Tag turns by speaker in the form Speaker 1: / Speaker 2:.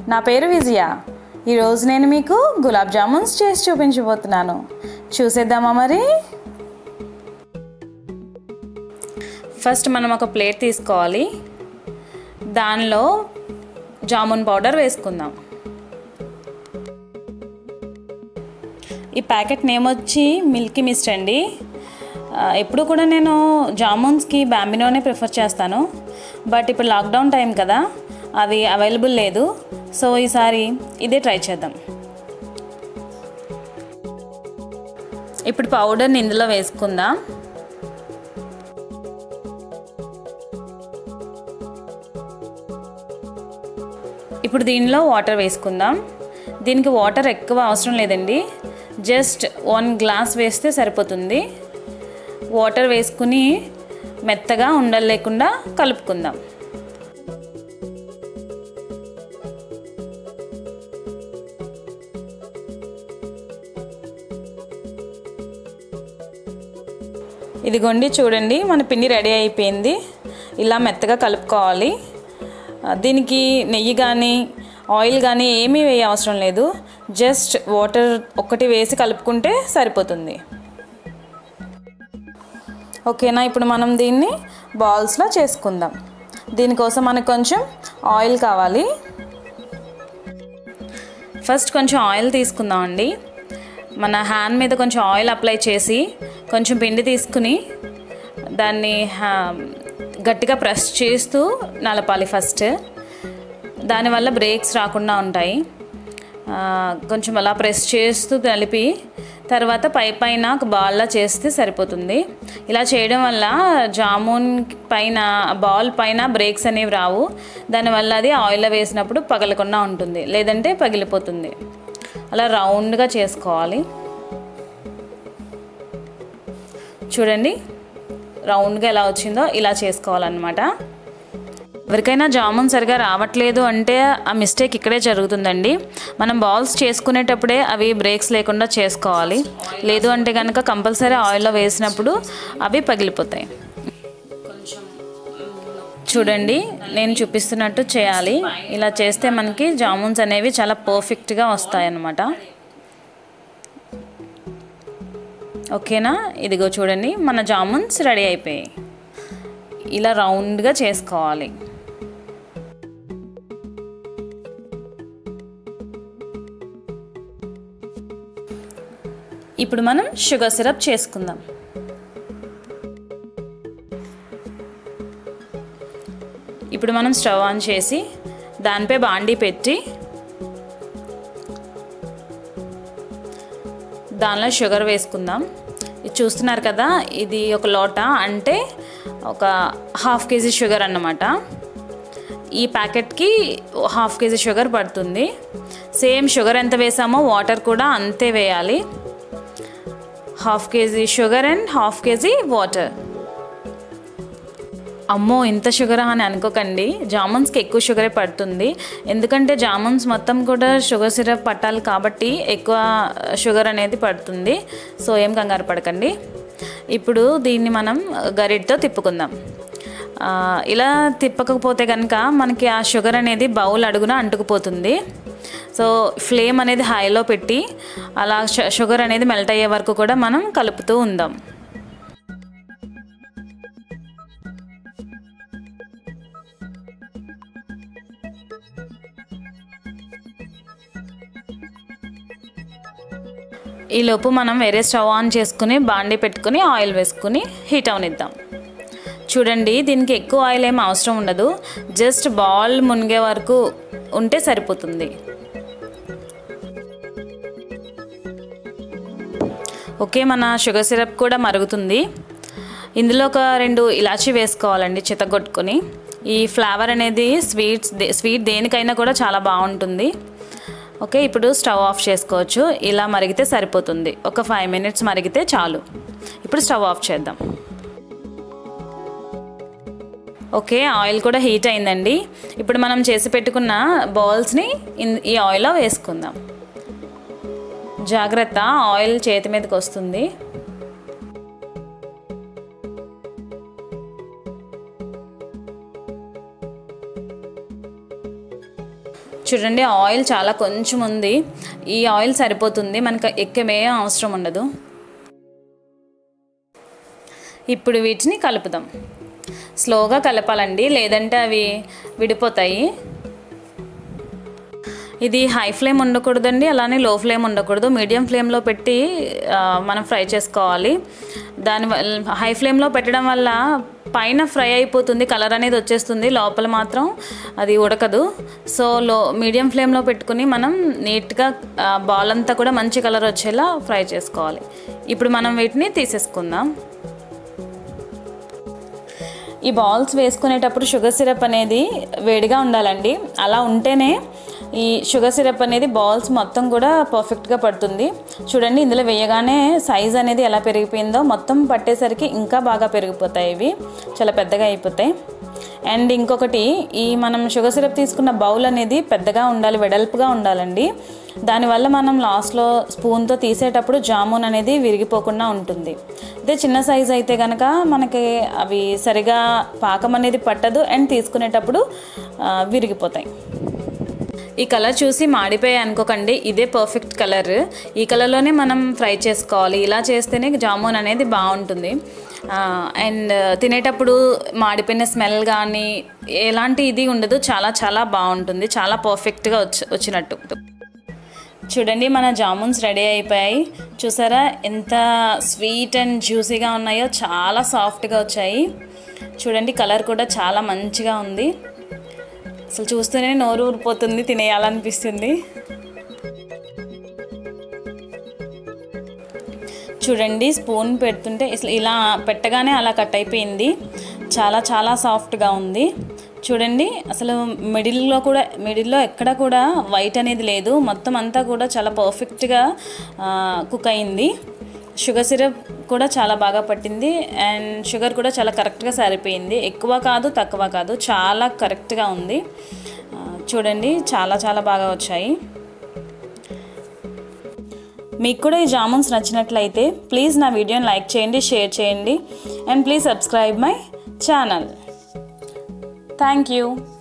Speaker 1: నా పేరు విజయ ఈరోజు నేను మీకు గులాబ్ జామున్స్ చేసి చూపించబోతున్నాను చూసేద్దామా మరి ఫస్ట్ మనం ఒక ప్లేట్ తీసుకోవాలి దానిలో జామున్ పౌడర్ వేసుకుందాం ఈ ప్యాకెట్ నేమ్ వచ్చి మిల్కీ మిస్ట్ అండి ఆ, ఎప్పుడు కూడా నేను జామున్స్కి బ్యాంబినోనే ప్రిఫర్ చేస్తాను బట్ ఇప్పుడు లాక్డౌన్ టైం కదా అది అవైలబుల్ లేదు సో ఈసారి ఇదే ట్రై చేద్దాం ఇప్పుడు పౌడర్ని ఇందులో వేసుకుందాం ఇప్పుడు దీనిలో వాటర్ వేసుకుందాం దీనికి వాటర్ ఎక్కువ అవసరం లేదండి జస్ట్ వన్ గ్లాస్ వేస్తే సరిపోతుంది వాటర్ వేసుకుని మెత్తగా ఉండలు లేకుండా కలుపుకుందాం ఇదిగోండి చూడండి మన పిండి రెడీ అయిపోయింది ఇలా మెత్తగా కలుపుకోవాలి ఆ, దీనికి నెయ్యి కానీ ఆయిల్ కానీ ఏమీ వేయ అవసరం లేదు జస్ట్ వాటర్ ఒక్కటి వేసి కలుపుకుంటే సరిపోతుంది ఓకేనా ఇప్పుడు మనం దీన్ని బాల్స్లో చేసుకుందాం దీనికోసం మనకు కొంచెం ఆయిల్ కావాలి ఫస్ట్ కొంచెం ఆయిల్ తీసుకుందాం అండి మన హ్యాండ్ మీద కొంచెం ఆయిల్ అప్లై చేసి కొంచెం పిండి తీసుకుని దాన్ని హ్యా- గట్టిగా ప్రెస్ చేస్తూ నలపాలి ఫస్ట్ దానివల్ల బ్రేక్స్ రాకుండా ఉంటాయి ఆ, కొంచెం అలా ప్రెస్ చేస్తూ నలిపి తర్వాత పై పైన ఒక బాల్లా చేస్తే సరిపోతుంది ఇలా చేయడం వల్ల జామున్ పైన బాల్ పైన బ్రేక్స్ అనేవి రావు దానివల్ల అది ఆయిల్లో వేసినప్పుడు పగలకుండా ఉంటుంది లేదంటే పగిలిపోతుంది అలా రౌండ్గా చేసుకోవాలి చూడండి రౌండ్గా ఎలా వచ్చిందో ఇలా చేసుకోవాలన్నమాట ఎవరికైనా జామున్ సరిగా రావట్లేదు అంటే ఆ మిస్టేక్ ఇక్కడే జరుగుతుందండి మనం బాల్స్ చేసుకునేటప్పుడే అవి బ్రేక్స్ లేకుండా చేసుకోవాలి లేదు అంటే కనుక కంపల్సరీ ఆయిల్లో వేసినప్పుడు అవి పగిలిపోతాయి చూడండి నేను చూపిస్తున్నట్టు చేయాలి ఇలా చేస్తే మనకి జామున్స్ అనేవి చాలా పర్ఫెక్ట్గా వస్తాయి అన్నమాట ఓకేనా ఇదిగో చూడండి మన జామున్స్ రెడీ అయిపోయాయి ఇలా రౌండ్గా చేసుకోవాలి ఇప్పుడు మనం షుగర్ సిరప్ చేసుకుందాం ఇప్పుడు మనం స్టవ్ ఆన్ చేసి దానిపై బాండీ పెట్టి దానిలో షుగర్ వేసుకుందాం ఇది చూస్తున్నారు కదా ఇది ఒక లోట అంటే ఒక హాఫ్ కేజీ షుగర్ అన్నమాట ఈ ప్యాకెట్కి హాఫ్ కేజీ షుగర్ పడుతుంది సేమ్ షుగర్ ఎంత వేసామో వాటర్ కూడా అంతే వేయాలి half KG sugar and half KG water అమ్మో ఇంత షుగర్ అని అనుకోకండి జామున్స్కి ఎక్కువ షుగరే పడుతుంది ఎందుకంటే జామున్స్ మొత్తం కూడా షుగర్ సిరప్ పట్టాలి కాబట్టి ఎక్కువ షుగర్ అనేది పడుతుంది సో ఏం కంగారు పడకండి ఇప్పుడు దీన్ని మనం గరిటతో తిప్పుకుందాం ఆ, ఇలా తిప్పకపోతే కనుక మనకి ఆ షుగర్ అనేది బౌల్ అడుగున అంటుకుపోతుంది సో ఫ్లేమ్ అనేది హైలో పెట్టి అలా ష- షుగర్ అనేది మెల్ట్ అయ్యే వరకు కూడా మనం కలుపుతూ ఉందాం ఈలోపు మనం వేరే స్టవ్ ఆన్ చేసుకుని బాండీ పెట్టుకుని ఆయిల్ వేసుకుని హీట్ అవనిద్దాం చూడండి దీనికి ఎక్కువ ఆయిల్ ఏం అవసరం ఉండదు జస్ట్ బాల్ మునిగే వరకు ఉంటే సరిపోతుంది ఓకే మన షుగర్ సిరప్ కూడా మరుగుతుంది ఇందులో ఒక రెండు ఇలాచీ వేసుకోవాలండి చితగొట్టుకొని ఈ ఫ్లేవర్ అనేది స్వీట్స్ దే- స్వీట్ దేనికైనా కూడా చాలా బాగుంటుంది ఓకే ఇప్పుడు స్టవ్ ఆఫ్ చేసుకోవచ్చు ఇలా మరిగితే సరిపోతుంది ఒక ఫైవ్ మినిట్స్ మరిగితే చాలు ఇప్పుడు స్టవ్ ఆఫ్ చేద్దాం ఓకే ఆయిల్ కూడా హీట్ అయిందండి ఇప్పుడు మనం చేసి పెట్టుకున్న బాల్స్ని ఇన్- ఈ ఆయిల్లో వేసుకుందాం జాగ్రత్త ఆయిల్ చేతి మీదకి వస్తుంది చూడండి ఆయిల్ చాలా కొంచెం ఉంది ఈ ఆయిల్ సరిపోతుంది మనకు ఎక్కువే అవసరం ఉండదు ఇప్పుడు వీటిని కలుపుదాం స్లోగా కలపాలండి లేదంటే అవి విడిపోతాయి ఇది హై ఫ్లేమ్ ఉండకూడదండి అలానే లో ఫ్లేమ్ ఉండకూడదు మీడియం ఫ్లేమ్లో పెట్టి ఆ, మనం ఫ్రై చేసుకోవాలి దాని వల్ల హై ఫ్లేమ్లో పెట్టడం వల్ల పైన ఫ్రై అయిపోతుంది కలర్ అనేది వచ్చేస్తుంది లోపల మాత్రం అది ఉడకదు సో లో మీడియం ఫ్లేమ్లో పెట్టుకుని మనం నీట్గా బాల్ అంతా కూడా మంచి కలర్ వచ్చేలా ఫ్రై చేసుకోవాలి ఇప్పుడు మనం వీటిని తీసేసుకుందాం ఈ బాల్స్ వేసుకునేటప్పుడు షుగర్ సిరప్ అనేది వేడిగా ఉండాలండి అలా ఉంటేనే ఈ షుగర్ సిరప్ అనేది బాల్స్ మొత్తం కూడా పర్ఫెక్ట్గా పడుతుంది చూడండి ఇందులో వేయగానే సైజ్ అనేది ఎలా పెరిగిపోయిందో మొత్తం పట్టేసరికి ఇంకా బాగా పెరిగిపోతాయి ఇవి చాలా పెద్దగా అయిపోతాయి అండ్ ఇంకొకటి ఈ మనం షుగర్ సిరప్ తీసుకున్న బౌల్ అనేది పెద్దగా ఉండాలి వెడల్పుగా ఉండాలండి దానివల్ల మనం లాస్ట్లో స్పూన్తో తీసేటప్పుడు జామున్ అనేది విరిగిపోకుండా ఉంటుంది అదే చిన్న సైజ్ అయితే కనుక మనకి అవి సరిగా పాకం అనేది పట్టదు అండ్ తీసుకునేటప్పుడు ఆ, విరిగిపోతాయి ఈ కలర్ చూసి మాడిపోయాయి అనుకోకండి ఇదే పర్ఫెక్ట్ కలర్ ఈ కలర్లోనే మనం ఫ్రై చేసుకోవాలి ఇలా చేస్తేనే జామున్ అనేది బాగుంటుంది అండ్ తినేటప్పుడు మాడిపోయిన స్మెల్ కానీ ఎలాంటి ఇది ఉండదు చాలా చాలా బాగుంటుంది చాలా పర్ఫెక్ట్గా వచ్చి వచ్చినట్టు చూడండి మన జామున్స్ రెడీ అయిపోయాయి చూసారా ఎంత స్వీట్ అండ్ జ్యూసీగా ఉన్నాయో చాలా సాఫ్ట్గా వచ్చాయి చూడండి కలర్ కూడా చాలా మంచిగా ఉంది అసలు చూస్తూనే నోరు ఊరిపోతుంది తినేయాలనిపిస్తుంది చూడండి స్పూన్ పెడుతుంటే అసలు ఇలా పెట్టగానే అలా కట్ అయిపోయింది చాలా చాలా సాఫ్ట్గా ఉంది చూడండి అసలు మిడిల్లో కూడా మిడిల్లో ఎక్కడ కూడా వైట్ అనేది లేదు మొత్తం అంతా కూడా చాలా పర్ఫెక్ట్గా కుక్ అయింది షుగర్ సిరప్ కూడా చాలా బాగా పట్టింది అండ్ షుగర్ కూడా చాలా కరెక్ట్గా సరిపోయింది ఎక్కువ కాదు తక్కువ కాదు చాలా కరెక్ట్గా ఉంది ఆ, చూడండి చాలా చాలా బాగా వచ్చాయి మీకు కూడా ఈ జామున్స్ నచ్చినట్లయితే ప్లీజ్ నా వీడియోని లైక్ చేయండి షేర్ చేయండి and please subscribe my channel thank you